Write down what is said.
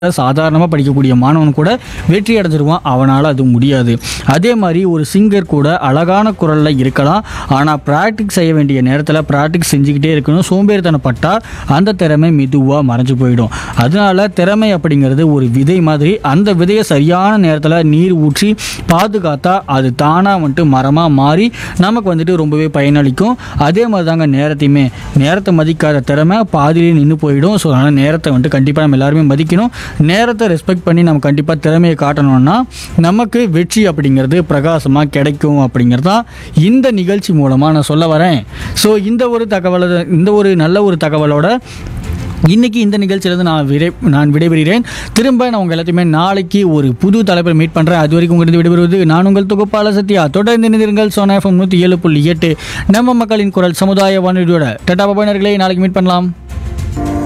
சாதாரணமாக படிக்கக்கூடிய மாணவன் கூட வெற்றி அடைஞ்சிருவான் அவனால் அது முடியாது அதே மாதிரி ஒரு சிங்கர் கூட அழகான குரலில் இருக்கலாம் ஆனால் ப்ராக்டிஸ் செய்ய வேண்டிய நேரத்தில் ப்ராக்டிஸ் செஞ்சுக்கிட்டே இருக்கணும் சோம்பேறித்தனப்பட்டா அந்த திறமை மெதுவாக மறைஞ்சு போயிடும் அதனால திறமை அப்படிங்கிறது ஒரு விதை மாதிரி அந்த விதையை சரியான நேரத்தில் நீர் ஊற்றி பாதுகாத்தா அது தானாக வந்துட்டு மரமாக மாறி நமக்கு வந்துட்டு ரொம்பவே பயனளிக்கும் அதே மாதிரி தாங்க நேரத்தையுமே நேரத்தை மதிக்காத திறமை பாதியிலே நின்று போயிடும் ஸோ அதனால் நேரத்தை வந்துட்டு கண்டிப்பாக நம்ம எல்லாருமே மதிக்கணும் நேரத்தை ரெஸ்பெக்ட் பண்ணி நம்ம கண்டிப்பாக திறமையை காட்டணும்னா நமக்கு வெற்றி அப்படிங்கிறது பிரகாசமாக கிடைக்கும் அப்படிங்கிறது தான் இந்த நிகழ்ச்சி மூலமாக நான் சொல்ல வரேன் ஸோ இந்த ஒரு தகவலை இந்த ஒரு நல்ல ஒரு தகவலோட இன்னைக்கு இந்த நிகழ்ச்சியிலேருந்து நான் விடை நான் விடைபெறுகிறேன் திரும்ப நான் உங்கள் எல்லாத்தையுமே நாளைக்கு ஒரு புது தலைப்பில் மீட் பண்ணுறேன் அது வரைக்கும் உங்களுக்கு விடைபெறுவது நான் உங்கள் தொகுப்பாளர் சத்யா தொடர்ந்து இணைந்திருங்கள் சோனா எஃப்எம் நூற்றி ஏழு புள்ளி எட்டு நம்ம மக்களின் குரல் சமுதாய வானொலியோட டட்டா பபாயினர்களே நாளைக்கு மீட் பண்ணலாம்